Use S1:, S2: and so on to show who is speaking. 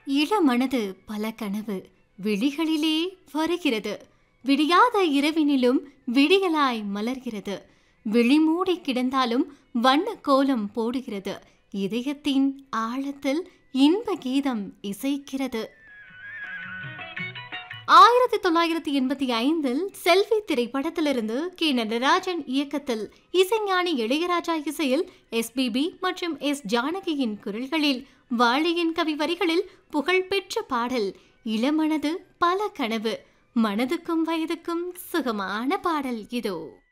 S1: இளமனது பல கனவு விழிகளிலே வருகிறது விடியாத இரவினிலும் விடியலாய் மலர்கிறது விழிமூடி கிடந்தாலும் வண்ண கோலம் போடுகிறது இதயத்தின் ஆழத்தில் இன்ப கீதம் இசைக்கிறது ஆயிரத்தி தொள்ளாயிரத்தி எண்பத்தி ஐந்தில் செல்வி திரைப்படத்திலிருந்து கே நடராஜன் இயக்கத்தில் இசைஞானி இளையராஜா இசையில் எஸ்பிபி மற்றும் எஸ் ஜானகியின் குரல்களில் வாழியின் கவி வரிகளில் புகழ்பெற்ற பாடல் இளமனது பல கனவு மனதுக்கும் வயதுக்கும் சுகமான பாடல் இதோ